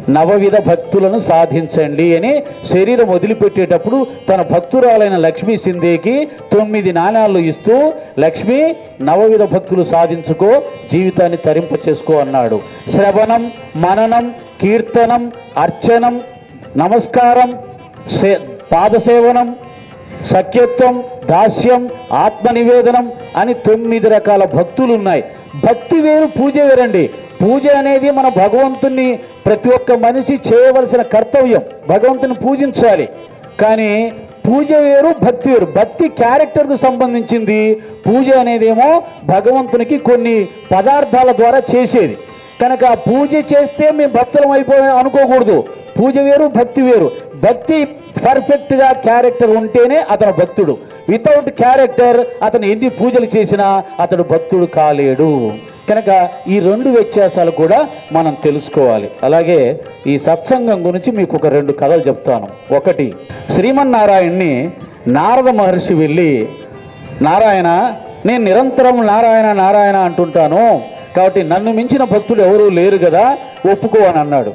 నవవిధ భక్తులను సాధించండి అని శరీరం వదిలిపెట్టేటప్పుడు తన భక్తురాలైన లక్ష్మీ సింధేకి తొమ్మిది నాణాలు ఇస్తూ లక్ష్మి నవవిధ భక్తులు సాధించుకో జీవితాన్ని తరింప చేసుకో అన్నాడు శ్రవణం మననం కీర్తనం అర్చనం నమస్కారం సే పాదసేవనం సఖ్యత్వం దాస్యం ఆత్మనివేదనం అని తొమ్మిది రకాల భక్తులు ఉన్నాయి భక్తి వేరు పూజ వేరండి పూజ అనేది మన భగవంతుణ్ణి ప్రతి ఒక్క మనిషి చేయవలసిన కర్తవ్యం భగవంతుని పూజించాలి కానీ పూజ వేరు భక్తి వేరు భక్తి క్యారెక్టర్కు సంబంధించింది పూజ అనేదేమో భగవంతునికి కొన్ని పదార్థాల ద్వారా చేసేది కనుక పూజ చేస్తే మేము భక్తులం అయిపోయాం అనుకోకూడదు పూజ వేరు భక్తి వేరు భక్తి పర్ఫెక్ట్గా క్యారెక్టర్ ఉంటేనే అతను భక్తుడు వితౌట్ క్యారెక్టర్ అతను ఎన్ని పూజలు చేసినా అతడు భక్తుడు కాలేడు కనుక ఈ రెండు వ్యత్యాసాలు కూడా మనం తెలుసుకోవాలి అలాగే ఈ సత్సంగం గురించి మీకు ఒక రెండు కథలు చెప్తాను ఒకటి శ్రీమన్నారాయణ్ణి నారద మహర్షి వెళ్ళి నారాయణ నేను నిరంతరం నారాయణ నారాయణ అంటుంటాను కాబట్టి నన్ను మించిన భక్తుడు ఎవరూ లేరు కదా ఒప్పుకో అని అన్నాడు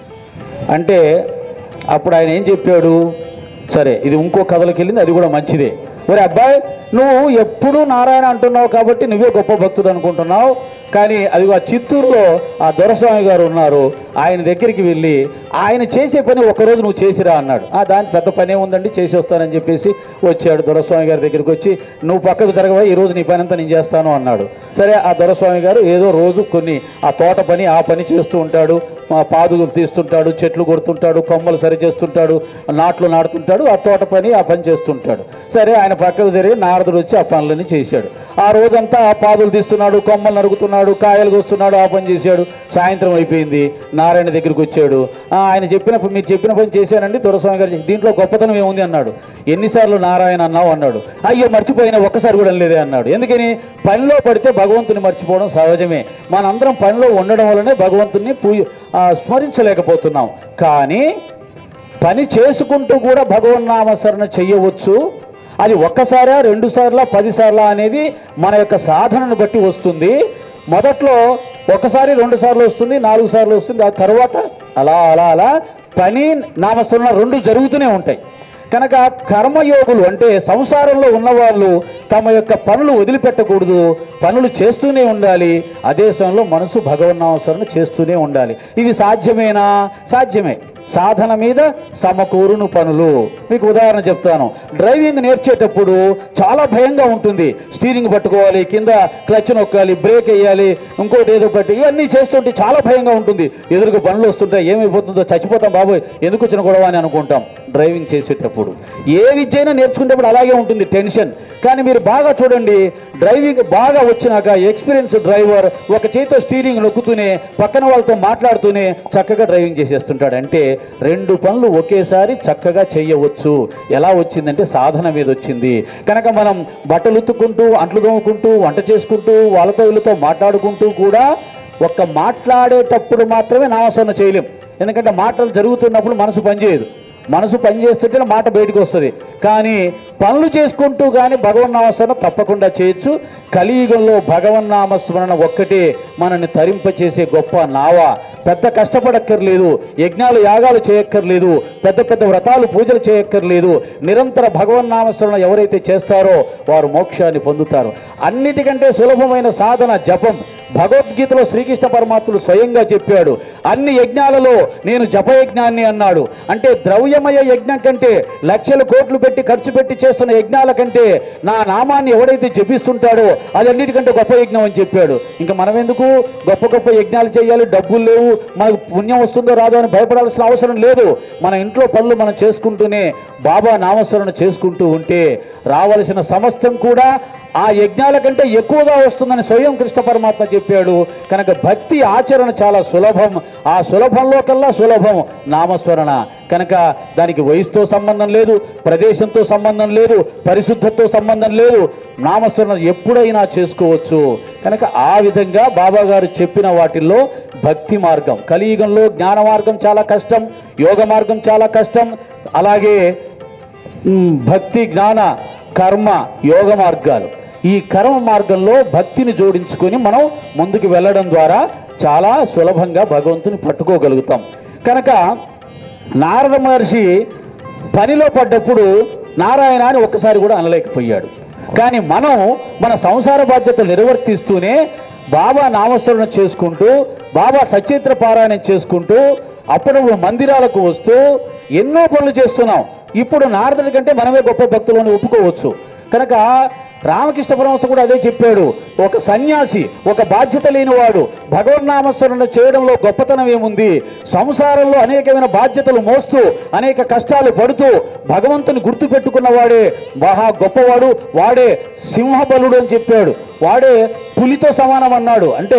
అంటే అప్పుడు ఆయన ఏం చెప్పాడు సరే ఇది ఇంకో కథలోకి వెళ్ళింది అది కూడా మంచిదే మరి అబ్బాయి నువ్వు ఎప్పుడూ నారాయణ అంటున్నావు కాబట్టి నువ్వే గొప్ప భక్తుడు అనుకుంటున్నావు కానీ అది ఆ చిత్తూరులో ఆ దొరస్వామి గారు ఉన్నారు ఆయన దగ్గరికి వెళ్ళి ఆయన చేసే పని ఒకరోజు నువ్వు చేసిరా అన్నాడు ఆ దాని పెద్ద పనే ఉందండి చేసి వస్తానని చెప్పేసి వచ్చాడు దొరస్వామి గారి దగ్గరికి వచ్చి నువ్వు పక్కకు జరగవా ఈ రోజు నీ పని అంతా నేను చేస్తాను అన్నాడు సరే ఆ దొరస్వామి గారు ఏదో రోజు కొన్ని ఆ తోట పని ఆ పని చేస్తూ ఉంటాడు ఆ పాదులు తీస్తుంటాడు చెట్లు కొడుతుంటాడు కొమ్మలు సరి చేస్తుంటాడు నాట్లు నాటుతుంటాడు ఆ తోట పని ఆ పని చేస్తుంటాడు సరే ఆయన పక్కకు జరిగి నారదుడు వచ్చి ఆ పనులన్నీ చేశాడు ఆ రోజంతా ఆ పాదులు తీస్తున్నాడు కొమ్మలు నరుకుతున్నాడు కాయలు కోస్తున్నాడు ఆ పని చేశాడు సాయంత్రం అయిపోయింది నారాయణ దగ్గరికి వచ్చాడు "ఆ, ఆయన చెప్పిన ప- మీరు చెప్పిన పని చేశానండి దొరస్వామి గారు దీంట్లో గొప్పతనం ఏముంది అన్నాడు ఎన్నిసార్లు నారాయణ అన్నావు అన్నాడు అయ్యో మర్చిపోయినా ఒక్కసారి కూడా లేదే అన్నాడు ఎందుకని పనిలో పడితే భగవంతుని మర్చిపోవడం సహజమే మనందరం పనిలో ఉండడం వల్లనే భగవంతుని పూ ఆ, స్మరించలేకపోతున్నాం కానీ పని చేసుకుంటూ కూడా భగవన్నామస్మరణ చెయ్యవచ్చు అది ఒక్కసారా రెండు సార్లా పది సార్లా అనేది మన యొక్క సాధనను బట్టి వస్తుంది మొదట్లో ఒకసారి రెండు సార్లు వస్తుంది నాలుగు సార్లు వస్తుంది ఆ తర్వాత అలా అలా అలా పని నామస్మరణ రెండు జరుగుతూనే ఉంటాయి కనుక కర్మయోగులు అంటే సంసారంలో ఉన్నవాళ్ళు తమ యొక్క పనులు వదిలిపెట్టకూడదు పనులు చేస్తూనే ఉండాలి అదే సమయంలో మనసు భగవన్నామస్మరణ చేస్తూనే ఉండాలి ఇది సాధ్యమేనా సాధ్యమే సాధన మీద సమకూరును పనులు మీకు ఉదాహరణ చెప్తాను డ్రైవింగ్ నేర్చేటప్పుడు చాలా భయంగా ఉంటుంది స్టీరింగ్ పట్టుకోవాలి కింద క్లచ్ నొక్కాలి బ్రేక్ వేయాలి ఇంకోటి ఏదో పట్టి ఇవన్నీ చేస్తుంటే చాలా భయంగా ఉంటుంది ఎదురుగా పనులు వస్తుంటాయి ఏమైపోతుందో చచ్చిపోతాం బాబోయ్ ఎందుకు వచ్చిన గొడవ అని అనుకుంటాం డ్రైవింగ్ చేసేటప్పుడు ఏ విద్య అయినా నేర్చుకునేటప్పుడు అలాగే ఉంటుంది టెన్షన్ కానీ మీరు బాగా చూడండి డ్రైవింగ్ బాగా వచ్చినాక ఎక్స్పీరియన్స్ డ్రైవర్ ఒక చేతితో స్టీరింగ్ నొక్కుతూనే పక్కన వాళ్ళతో మాట్లాడుతూనే చక్కగా డ్రైవింగ్ చేసేస్తుంటాడు అంటే రెండు పనులు ఒకేసారి చక్కగా చేయవచ్చు ఎలా వచ్చిందంటే సాధన మీద వచ్చింది కనుక మనం బట్టలు ఉత్తుకుంటూ అంట్లు తోముకుంటూ వంట చేసుకుంటూ వాళ్ళతో వీళ్ళతో మాట్లాడుకుంటూ కూడా ఒక్క మాట్లాడేటప్పుడు మాత్రమే నామస్మరణ చేయలేం ఎందుకంటే మాటలు జరుగుతున్నప్పుడు మనసు పనిచేయదు మనసు పనిచేస్తుంటే మాట బయటకు వస్తుంది కానీ పనులు చేసుకుంటూ కానీ భగవన్నామస్మరణ తప్పకుండా చేయొచ్చు కలియుగంలో భగవన్నామస్మరణ ఒక్కటే మనల్ని తరింపచేసే గొప్ప నావ పెద్ద కష్టపడక్కర్లేదు యజ్ఞాలు యాగాలు చేయక్కర్లేదు పెద్ద పెద్ద వ్రతాలు పూజలు చేయక్కర్లేదు నిరంతర భగవన్నామస్మరణ ఎవరైతే చేస్తారో వారు మోక్షాన్ని పొందుతారు అన్నిటికంటే సులభమైన సాధన జపం భగవద్గీతలో శ్రీకృష్ణ పరమాత్ముడు స్వయంగా చెప్పాడు అన్ని యజ్ఞాలలో నేను జపయజ్ఞాన్ని అన్నాడు అంటే ద్రవ్యమయ యజ్ఞం కంటే లక్షల కోట్లు పెట్టి ఖర్చు పెట్టి చేస్తున్న యజ్ఞాల కంటే నా నామాన్ని ఎవడైతే జపిస్తుంటాడో అది అన్నిటికంటే గొప్ప యజ్ఞం అని చెప్పాడు ఇంకా మనం ఎందుకు గొప్ప గొప్ప యజ్ఞాలు చేయాలి డబ్బులు లేవు మనకు పుణ్యం వస్తుందో రాదో అని భయపడాల్సిన అవసరం లేదు మన ఇంట్లో పనులు మనం చేసుకుంటూనే బాబా నామస్మరణ చేసుకుంటూ ఉంటే రావలసిన సమస్తం కూడా ఆ యజ్ఞాల కంటే ఎక్కువగా వస్తుందని స్వయం కృష్ణ పరమాత్మ చెప్పాడు కనుక భక్తి ఆచరణ చాలా సులభం ఆ సులభంలో కల్లా సులభం నామస్మరణ కనుక దానికి వయసుతో సంబంధం లేదు ప్రదేశంతో సంబంధం లేదు పరిశుద్ధతతో సంబంధం లేదు నామస్మరణ ఎప్పుడైనా చేసుకోవచ్చు కనుక ఆ విధంగా బాబా గారు చెప్పిన వాటిల్లో భక్తి మార్గం కలియుగంలో జ్ఞాన మార్గం చాలా కష్టం యోగ మార్గం చాలా కష్టం అలాగే మ్, భక్తి జ్ఞాన కర్మ యోగ మార్గాలు ఈ కర్మ మార్గంలో భక్తిని జోడించుకొని మనం ముందుకు వెళ్ళడం ద్వారా చాలా సులభంగా భగవంతుని పట్టుకోగలుగుతాం కనుక నారద మహర్షి పనిలో పడ్డప్పుడు నారాయణ అని ఒక్కసారి కూడా అనలేకపోయాడు కానీ మనం మన సంసార బాధ్యతలు నిర్వర్తిస్తూనే బాబా నామస్మరణ చేసుకుంటూ బాబా సచిత్ర పారాయణం చేసుకుంటూ అప్పుడప్పుడు మందిరాలకు వస్తూ ఎన్నో పనులు చేస్తున్నాం ఇప్పుడు నారదుడి కంటే మనమే గొప్ప భక్తులను ఒప్పుకోవచ్చు కనుక రామకృష్ణ పరమహంస కూడా అదే చెప్పాడు ఒక సన్యాసి ఒక బాధ్యత లేనివాడు భగవన్నామస్మరణ చేయడంలో గొప్పతనం ఏముంది సంసారంలో అనేకమైన బాధ్యతలు మోస్తూ అనేక కష్టాలు పడుతూ భగవంతుని గుర్తు పెట్టుకున్నవాడే మహా గొప్పవాడు వాడే సింహబలుడు అని చెప్పాడు వాడే పులితో సమానం అన్నాడు అంటే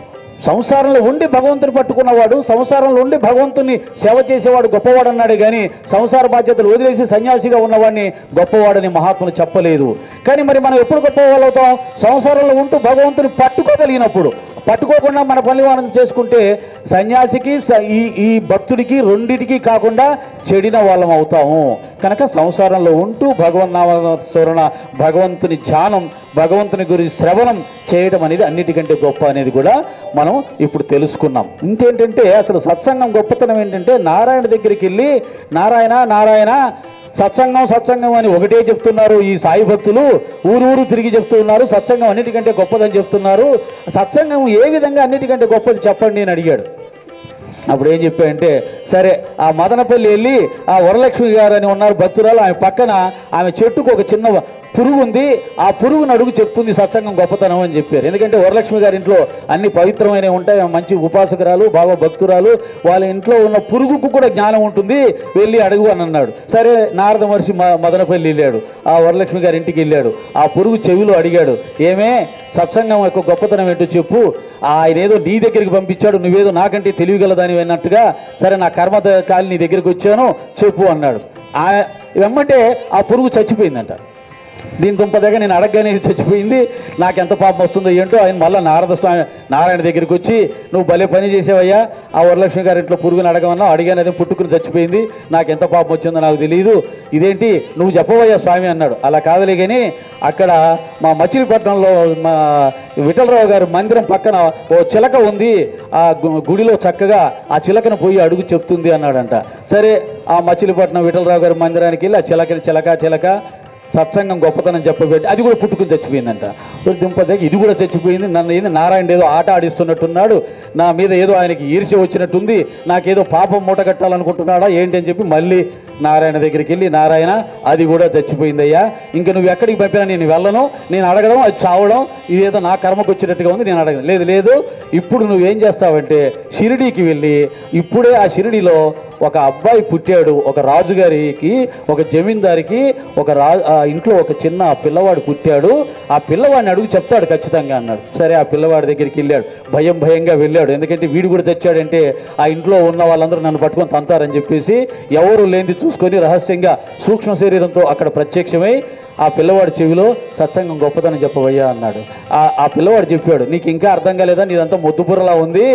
సంసారంలో ఉండి భగవంతుని పట్టుకున్నవాడు సంసారంలో ఉండి భగవంతుని సేవ చేసేవాడు గొప్పవాడు అన్నాడు కానీ సంసార బాధ్యతలు వదిలేసి సన్యాసిగా ఉన్నవాడిని గొప్పవాడని మహాత్ములు చెప్పలేదు కానీ మరి మనం ఎప్పుడు గొప్పవాళ్ళవుతాం సంసారంలో ఉంటూ భగవంతుని పట్టుకోగలిగినప్పుడు పట్టుకోకుండా మన పని మనం చేసుకుంటే సన్యాసికి స- ఈ ఈ భక్తుడికి రెండిటికి కాకుండా చెడిన వాళ్ళం అవుతాము కనుక సంసారంలో ఉంటూ భగవన్ నామస్మరణ భగవంతుని ధ్యానం భగవంతుని గురించి శ్రవణం చేయడం అనేది అన్నిటికంటే గొప్ప అనేది కూడా మనం ఇప్పుడు తెలుసుకున్నాం ఇంకేంటంటే అసలు సత్సంగం గొప్పతనం ఏంటంటే నారాయణ దగ్గరికి వెళ్ళి నారాయణ నారాయణ సత్సంగం సత్సంగం అని ఒకటే చెప్తున్నారు ఈ సాయి భక్తులు ఊరు ఊరు తిరిగి చెప్తూ ఉన్నారు సత్సంగం అన్నిటికంటే గొప్పదని చెప్తున్నారు సత్సంగం ఏ విధంగా అన్నిటికంటే గొప్పది చెప్పండి అని అడిగాడు అప్పుడు ఏం చెప్పాడంటే సరే ఆ మదనపల్లి వెళ్ళి ఆ వరలక్ష్మి గారు అని ఉన్నారు భక్తురాలు ఆమె పక్కన ఆమె చెట్టుకు ఒక చిన్న పురుగు ఉంది ఆ పురుగును అడుగు చెప్తుంది సత్సంగం గొప్పతనం అని చెప్పారు ఎందుకంటే వరలక్ష్మి గారి ఇంట్లో అన్ని పవిత్రమైనవి ఉంటాయి ఆమె మంచి ఉపాసకురాలు బాబా భక్తురాలు వాళ్ళ ఇంట్లో ఉన్న పురుగుకు కూడా జ్ఞానం ఉంటుంది వెళ్ళి అడుగు అని అన్నాడు సరే నారద మహర్షి మ మదనపల్లి వెళ్ళాడు ఆ వరలక్ష్మి గారి ఇంటికి వెళ్ళాడు ఆ పురుగు చెవిలో అడిగాడు ఏమే సత్సంగం యొక్క గొప్పతనం ఏంటో చెప్పు ఆయన ఏదో నీ దగ్గరికి పంపించాడు నువ్వేదో నాకంటే తెలివిగలదాని అన్నట్టుగా సరే నా కర్మ కాలి నీ దగ్గరికి వచ్చాను చెప్పు అన్నాడు ఆ వెమ్మటే ఆ పురుగు చచ్చిపోయిందంట దీని దుంపదగ నేను అడగగానే ఇది చచ్చిపోయింది నాకు ఎంత పాపం వస్తుందో ఏంటో ఆయన మళ్ళీ నారద స్వామి నారాయణ దగ్గరికి వచ్చి నువ్వు భలే పని చేసావయ్యా ఆ వరలక్ష్మి గారి ఇంట్లో పురుగుని అడగమన్నావు అడిగాను అదే పుట్టుకుని చచ్చిపోయింది నాకు ఎంత పాపం వచ్చిందో నాకు తెలియదు ఇదేంటి నువ్వు చెప్పవయ్యా స్వామి అన్నాడు అలా కాదులే కానీ అక్కడ మా మచిలీపట్నంలో మా విఠలరావు గారి మందిరం పక్కన ఓ చిలక ఉంది ఆ గు- గుడిలో చక్కగా ఆ చిలకను పోయి అడుగు చెప్తుంది అన్నాడంట సరే ఆ మచిలీపట్నం విఠలరావు గారి మందిరానికి వెళ్ళి ఆ చిలకని చిలక చిలక సత్సంగం గొప్పతనం చెప్పబెట్టి అది కూడా పుట్టుకుని చచ్చిపోయిందంట దింపదకి ఇది కూడా చచ్చిపోయింది నన్ను ఏంది నారాయణ ఏదో ఆట ఆడిస్తున్నట్టున్నాడు నా మీద ఏదో ఆయనకి ఈర్ష్య వచ్చినట్టుంది నాకేదో పాపం మూట కట్టాలనుకుంటున్నాడా ఏంటి అని చెప్పి మళ్ళీ నారాయణ దగ్గరికి వెళ్ళి నారాయణ అది కూడా చచ్చిపోయిందయ్యా ఇంకా నువ్వు ఎక్కడికి పంపినా నేను వెళ్ళను నేను అడగడం అది చావడం ఇదేదో నా కర్మకు వచ్చినట్టుగా ఉంది నేను అడగను లేదు లేదు ఇప్పుడు నువ్వేం చేస్తావంటే షిరిడీకి వెళ్ళి ఇప్పుడే ఆ షిరిడీలో ఒక అబ్బాయి పుట్టాడు ఒక రాజుగారికి ఒక జమీందారికి ఒక రా ఆ ఇంట్లో ఒక చిన్న పిల్లవాడు పుట్టాడు ఆ పిల్లవాడిని అడుగు చెప్తాడు ఖచ్చితంగా అన్నాడు సరే ఆ పిల్లవాడి దగ్గరికి వెళ్ళాడు భయం భయంగా వెళ్ళాడు ఎందుకంటే వీడు కూడా చచ్చాడంటే ఆ ఇంట్లో ఉన్న వాళ్ళందరూ నన్ను పట్టుకొని తంతారని చెప్పేసి ఎవరు లేనిది చూసుకొని రహస్యంగా సూక్ష్మ శరీరంతో అక్కడ ప్రత్యక్షమై ఆ పిల్లవాడి చెవిలో సత్సంగం గొప్పతనం చెప్పవయ్యా అన్నాడు ఆ ఆ పిల్లవాడు చెప్పాడు నీకు ఇంకా అర్థం కాలేదా నీదంతా మొద్దుబుర్రలా ఉంది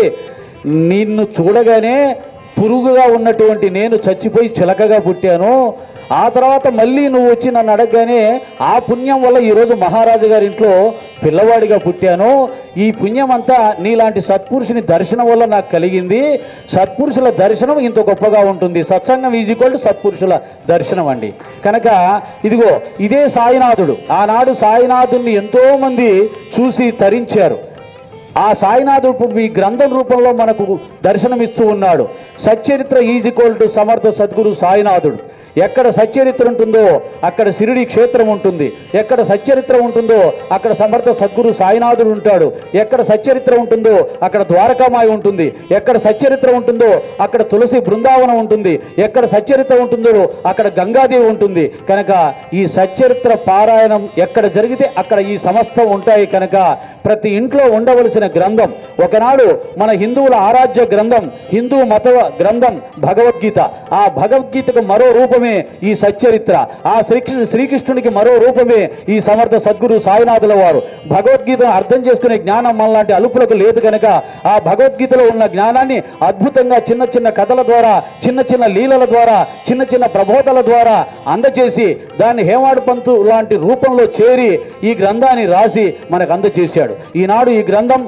నిన్ను చూడగానే పురుగుగా ఉన్నటువంటి నేను చచ్చిపోయి చిలకగా పుట్టాను ఆ తర్వాత మళ్ళీ నువ్వు వచ్చి నన్ను అడగగానే ఆ పుణ్యం వల్ల ఈరోజు మహారాజు గారి ఇంట్లో పిల్లవాడిగా పుట్టాను ఈ పుణ్యం అంతా నీలాంటి సత్పురుషుని దర్శనం వల్ల నాకు కలిగింది సత్పురుషుల దర్శనం ఇంత గొప్పగా ఉంటుంది సత్సంగం ఈజ్ ఈక్వల్ టు సత్పురుషుల దర్శనం అండి కనుక ఇదిగో ఇదే సాయినాథుడు ఆనాడు సాయినాథుడిని ఎంతోమంది చూసి తరించారు ఆ సాయినాథుడు ఇప్పుడు ఈ గ్రంథం రూపంలో మనకు దర్శనమిస్తూ ఉన్నాడు సచ్చరిత్ర ఈజ్ ఈక్వల్ టు సమర్థ సద్గురు సాయినాథుడు ఎక్కడ సచ్చరిత్ర ఉంటుందో అక్కడ సిరిడి క్షేత్రం ఉంటుంది ఎక్కడ సచ్చరిత్ర ఉంటుందో అక్కడ సమర్థ సద్గురు సాయినాథుడు ఉంటాడు ఎక్కడ సచ్చరిత్ర ఉంటుందో అక్కడ ద్వారకామాయి ఉంటుంది ఎక్కడ సచ్చరిత్ర ఉంటుందో అక్కడ తులసి బృందావనం ఉంటుంది ఎక్కడ సచ్చరిత్ర ఉంటుందో అక్కడ గంగాదేవి ఉంటుంది కనుక ఈ సచ్చరిత్ర పారాయణం ఎక్కడ జరిగితే అక్కడ ఈ సమస్తం ఉంటాయి కనుక ప్రతి ఇంట్లో ఉండవలసిన గ్రంథం ఒకనాడు మన హిందువుల ఆరాధ్య గ్రంథం హిందూ మత గ్రంథం భగవద్గీత ఆ భగవద్గీతకు మరో రూపమే ఈ సచ్చరిత్ర ఆ శ్రీకృష్ణ శ్రీకృష్ణునికి మరో రూపమే ఈ సమర్థ సద్గురు సాయినాథుల వారు భగవద్గీతను అర్థం చేసుకునే జ్ఞానం మనలాంటి అలుపులకు లేదు కనుక ఆ భగవద్గీతలో ఉన్న జ్ఞానాన్ని అద్భుతంగా చిన్న చిన్న కథల ద్వారా చిన్న చిన్న లీలల ద్వారా చిన్న చిన్న ప్రబోధల ద్వారా అందజేసి దాన్ని హేమాడు పంతు లాంటి రూపంలో చేరి ఈ గ్రంథాన్ని రాసి మనకు అందజేశాడు ఈనాడు ఈ గ్రంథం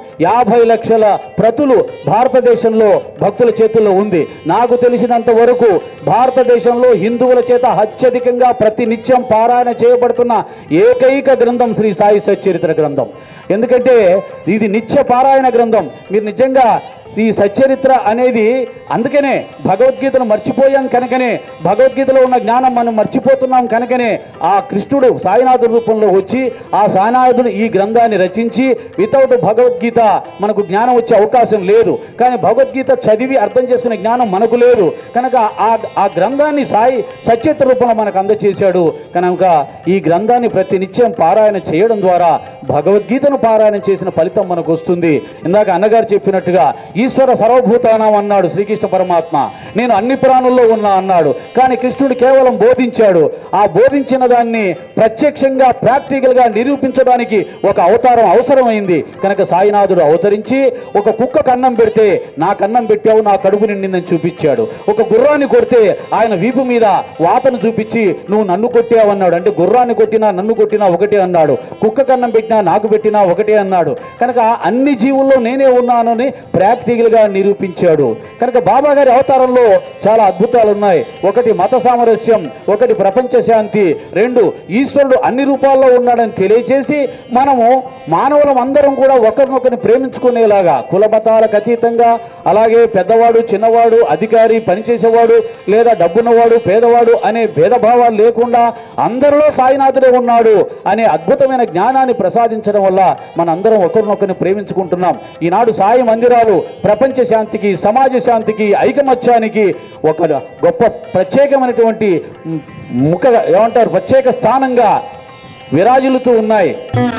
యాభై లక్షల ప్రతులు భారతదేశంలో భక్తుల చేతుల్లో ఉంది నాకు తెలిసినంత వరకు భారతదేశంలో హిందువుల చేత అత్యధికంగా ప్రతి నిత్యం పారాయణ చేయబడుతున్న ఏకైక గ్రంథం శ్రీ సాయి సచ్చరిత్ర గ్రంథం ఎందుకంటే ఇది నిత్య పారాయణ గ్రంథం మీరు నిజంగా ఈ సచ్చరిత్ర అనేది అందుకనే భగవద్గీతను మర్చిపోయాం కనుకనే భగవద్గీతలో ఉన్న జ్ఞానం మనం మర్చిపోతున్నాం కనుకనే ఆ కృష్ణుడు సాయినాథుడి రూపంలో వచ్చి ఆ సాయినాథుడు ఈ గ్రంథాన్ని రచించి వితౌట్ భగవద్గీత మనకు జ్ఞానం వచ్చే అవకాశం లేదు కానీ భగవద్గీత చదివి అర్థం చేసుకునే జ్ఞానం మనకు లేదు కనుక ఆ ఆ గ్రంథాన్ని సాయి సచరిత్ర రూపంలో మనకు అందచేశాడు కనుక ఈ గ్రంథాన్ని ప్రతి నిత్యం పారాయణ చేయడం ద్వారా భగవద్గీతను పారాయణ చేసిన ఫలితం మనకు వస్తుంది ఇందాక అన్నగారు చెప్పినట్టుగా ఈశ్వర సర్వభూతానం అన్నాడు శ్రీకృష్ణ పరమాత్మ నేను అన్ని ప్రాణుల్లో ఉన్నా అన్నాడు కానీ కృష్ణుడు కేవలం బోధించాడు ఆ బోధించిన దాన్ని ప్రత్యక్షంగా ప్రాక్టికల్గా నిరూపించడానికి ఒక అవతారం అవసరమైంది కనుక సాయినాథుడు అవతరించి ఒక కుక్క కన్నం పెడితే నా కన్నం పెట్టావు నా కడుపు నిండిందని చూపించాడు ఒక గుర్రాన్ని కొడితే ఆయన వీపు మీద వాతను చూపించి నువ్వు నన్ను కొట్టావన్నాడు అంటే గుర్రాన్ని కొట్టినా నన్ను కొట్టినా ఒకటే అన్నాడు కుక్క కన్నం పెట్టినా నాకు పెట్టినా ఒకటే అన్నాడు కనుక అన్ని జీవుల్లో నేనే ఉన్నానని ప్రాక్టికల్గా నిరూపించాడు కనుక బాబా గారి అవతారంలో చాలా అద్భుతాలు ఉన్నాయి ఒకటి మత సామరస్యం ఒకటి ప్రపంచ శాంతి రెండు ఈశ్వరుడు అన్ని రూపాల్లో ఉన్నాడని తెలియజేసి మనము మానవులం అందరం కూడా ఒకరినొకరిని ప్రేమించుకునేలాగా కుల మతాలకు అతీతంగా అలాగే పెద్దవాడు చిన్నవాడు అధికారి పనిచేసేవాడు లేదా డబ్బున్నవాడు పేదవాడు అనే భేదభావాలు లేకుండా అందరిలో సాయినాథుడే ఉన్నాడు అనే అద్భుతమైన జ్ఞానాన్ని ప్రసాదించడం వల్ల మనందరం ఒకరినొకరిని ప్రేమించుకుంటున్నాం ఈనాడు సాయి మందిరాలు ప్రపంచ శాంతికి సమాజ శాంతికి ఐకమత్యానికి ఒక గొప్ప ప్రత్యేకమైనటువంటి మ్, ముఖ ఏమంటారు ప్రత్యేక స్థానంగా విరాజిల్లుతూ ఉన్నాయి